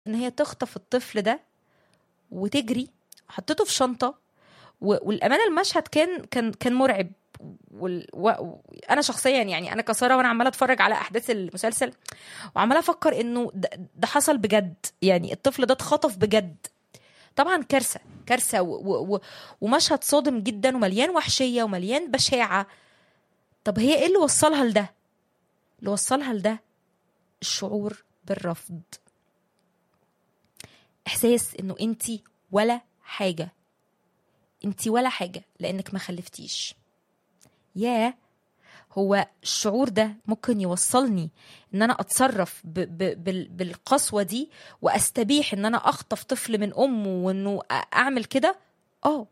ان هي تخطف الطفل ده وتجري حطيته في شنطه و- والامانه المشهد كان كان كان مرعب وال... و... انا شخصيا يعني انا كساره وانا عماله اتفرج على احداث المسلسل وعماله افكر انه ده, ده حصل بجد يعني الطفل ده اتخطف بجد طبعا كارثه كارثه و... و... و... ومشهد صادم جدا ومليان وحشيه ومليان بشاعه طب هي ايه اللي وصلها لده اللي وصلها لده الشعور بالرفض احساس انه انت ولا حاجه انت ولا حاجه لانك ما خلفتيش ياه هو الشعور ده ممكن يوصلني ان انا اتصرف ب ب بال بالقسوه دي واستبيح ان انا اخطف طفل من امه وانه أ- اعمل كده اه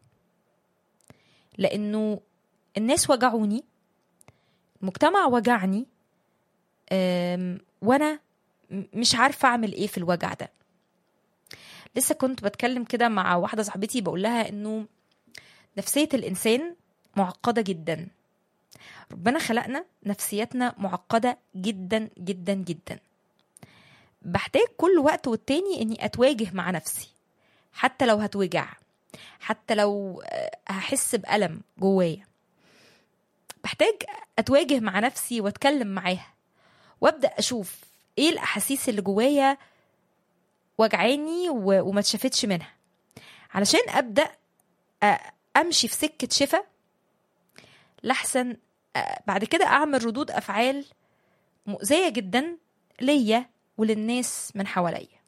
لانه الناس وجعوني المجتمع وجعني أم، وانا م- مش عارفه اعمل ايه في الوجع ده لسه كنت بتكلم كده مع واحده صاحبتي بقول لها انه نفسيه الانسان معقده جدا ربنا خلقنا نفسيتنا معقده جدا جدا جدا بحتاج كل وقت والتاني اني اتواجه مع نفسي حتى لو هتوجع حتى لو آه، هحس بألم جوايا بحتاج اتواجه مع نفسي واتكلم معاها وابدا اشوف ايه الاحاسيس اللي جوايا وجعاني و- وما اتشافتش منها علشان ابدا أ- امشي في سكه شفا لحسن أ- بعد كده اعمل ردود افعال مؤذيه جدا ليا وللناس من حواليا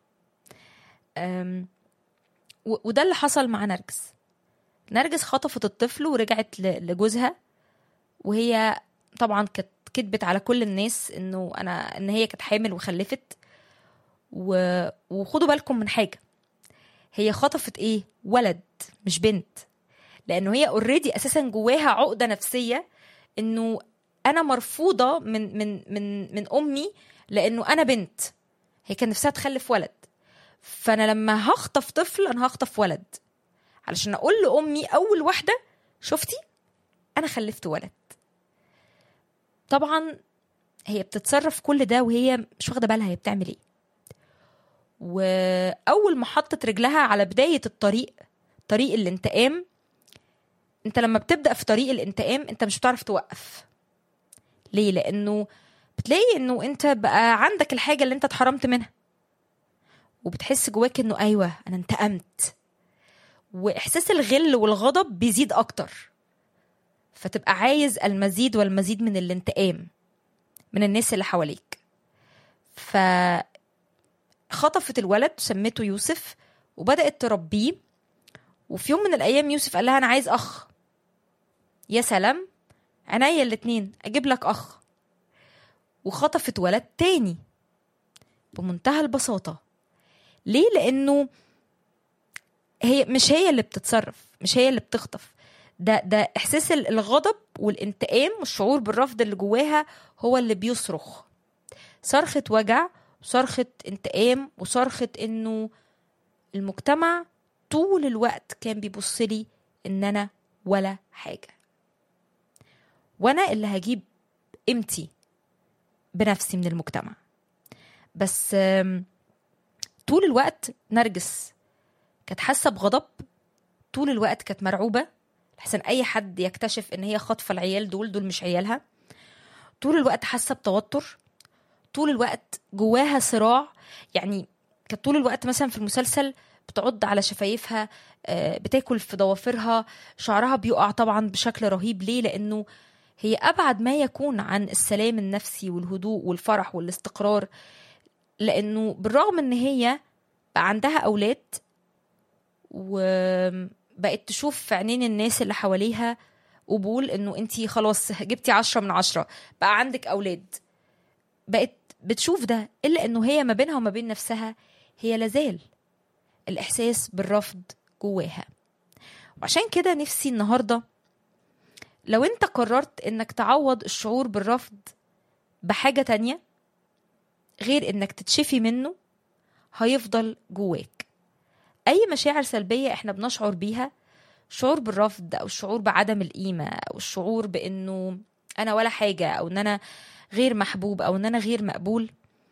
أم، و- وده اللي حصل مع نرجس نرجس خطفت الطفل ورجعت ل- لجوزها وهي طبعا كانت كدبت على كل الناس انه انا ان هي كانت حامل وخلفت و... وخدوا بالكم من حاجه هي خطفت ايه ولد مش بنت لانه هي اوريدي اساسا جواها عقده نفسيه انه انا مرفوضه من من من من امي لانه انا بنت هي كان نفسها تخلف ولد فانا لما هخطف طفل انا هخطف ولد علشان اقول لامي اول واحده شفتي انا خلفت ولد طبعا هي بتتصرف كل ده وهي مش واخده بالها هي بتعمل ايه واول ما حطت رجلها على بدايه الطريق طريق الانتقام انت لما بتبدا في طريق الانتقام انت مش بتعرف توقف ليه لانه بتلاقي انه انت بقى عندك الحاجه اللي انت اتحرمت منها وبتحس جواك انه ايوه انا انتقمت واحساس الغل والغضب بيزيد اكتر فتبقى عايز المزيد والمزيد من الانتقام من الناس اللي حواليك ف خطفت الولد سمته يوسف وبدأت تربيه وفي يوم من الأيام يوسف قال لها أنا عايز أخ يا سلام عينيا الاتنين أجيب لك أخ وخطفت ولد تاني بمنتهى البساطة ليه؟ لأنه هي مش هي اللي بتتصرف مش هي اللي بتخطف ده ده احساس ال- الغضب والانتقام والشعور بالرفض اللي جواها هو اللي بيصرخ صرخة وجع وصرخة انتقام وصرخة انه المجتمع طول الوقت كان بيبص لي ان انا ولا حاجة وانا اللي هجيب قيمتي بنفسي من المجتمع بس آم، طول الوقت نرجس كانت حاسة بغضب طول الوقت كانت مرعوبة لحسن أي حد يكتشف إن هي خاطفة العيال دول دول مش عيالها طول الوقت حاسة بتوتر طول الوقت جواها صراع يعني كانت طول الوقت مثلا في المسلسل بتعض على شفايفها آه، بتاكل في ضوافرها شعرها بيقع طبعا بشكل رهيب ليه لأنه هي أبعد ما يكون عن السلام النفسي والهدوء والفرح والاستقرار لأنه بالرغم إن هي بقى عندها أولاد وبقت تشوف في عينين الناس اللي حواليها قبول انه انتي خلاص جبتي عشرة من عشرة بقى عندك اولاد بقت بتشوف ده الا انه هي ما بينها وما بين نفسها هي لازال الاحساس بالرفض جواها وعشان كده نفسي النهارده لو انت قررت انك تعوض الشعور بالرفض بحاجة تانية غير انك تتشفي منه هيفضل جواك اي مشاعر سلبيه احنا بنشعر بيها شعور بالرفض او الشعور بعدم القيمه او الشعور بانه انا ولا حاجه او ان انا غير محبوب او ان انا غير مقبول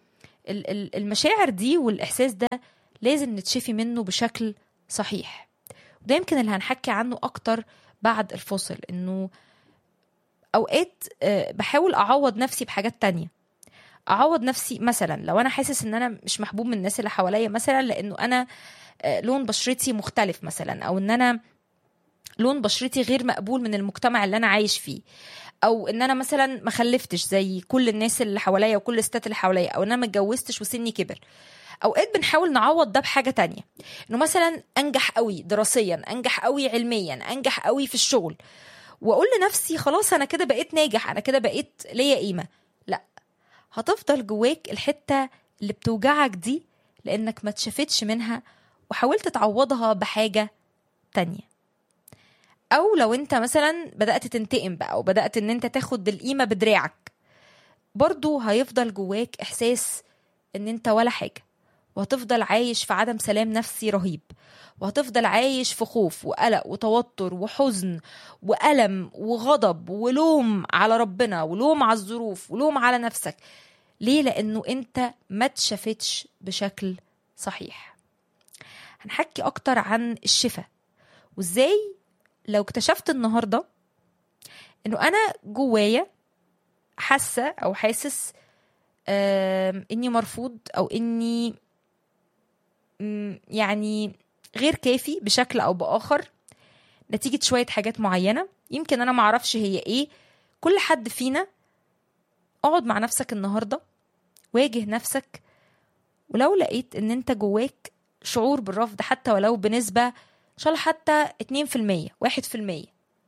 ال- ال- المشاعر دي والاحساس ده لازم نتشفي منه بشكل صحيح وده يمكن اللي هنحكي عنه اكتر بعد الفصل انه اوقات آه، بحاول اعوض نفسي بحاجات تانية اعوض نفسي مثلا لو انا حاسس ان انا مش محبوب من الناس اللي حواليا مثلا لانه انا آه، لون بشرتي مختلف مثلا او ان انا لون بشرتي غير مقبول من المجتمع اللي انا عايش فيه او ان انا مثلا ما خلفتش زي كل الناس اللي حواليا وكل الستات اللي حواليا او ان انا ما اتجوزتش وسني كبر اوقات بنحاول نعوض ده بحاجه تانية انه مثلا انجح قوي دراسيا انجح قوي علميا انجح قوي في الشغل واقول لنفسي خلاص انا كده بقيت ناجح انا كده بقيت ليا قيمه لا هتفضل جواك الحته اللي بتوجعك دي لانك ما تشافتش منها وحاولت تعوضها بحاجه تانية او لو انت مثلا بدات تنتقم بقى وبدات ان انت تاخد القيمه بدراعك برضو هيفضل جواك احساس ان انت ولا حاجه وهتفضل عايش في عدم سلام نفسي رهيب وهتفضل عايش في خوف وقلق وتوتر وحزن وألم وغضب ولوم على ربنا ولوم على الظروف ولوم على نفسك ليه لأنه أنت ما تشافتش بشكل صحيح هنحكي أكتر عن الشفاء وإزاي لو اكتشفت النهاردة أنه أنا جوايا حاسة أو حاسس آم، إني مرفوض أو إني مم، يعني غير كافي بشكل او باخر نتيجه شويه حاجات معينه يمكن انا معرفش هي ايه كل حد فينا اقعد مع نفسك النهارده واجه نفسك ولو لقيت ان انت جواك شعور بالرفض حتى ولو بنسبه ان شاء الله حتى 2% 1%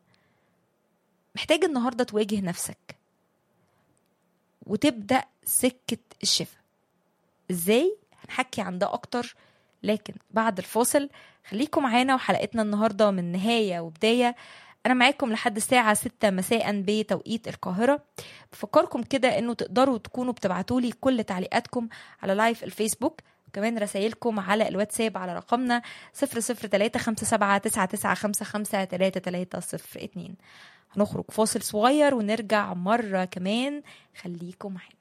محتاج النهارده تواجه نفسك وتبدا سكه الشفاء ازاي هنحكي عن ده اكتر لكن بعد الفاصل خليكم معانا وحلقتنا النهارده من نهايه وبدايه انا معاكم لحد الساعه 6 مساء بتوقيت القاهره بفكركم كده انه تقدروا تكونوا بتبعتوا لي كل تعليقاتكم على لايف الفيسبوك وكمان رسائلكم على الواتساب على رقمنا 0035799553302 هنخرج فاصل صغير ونرجع مرة كمان خليكم معانا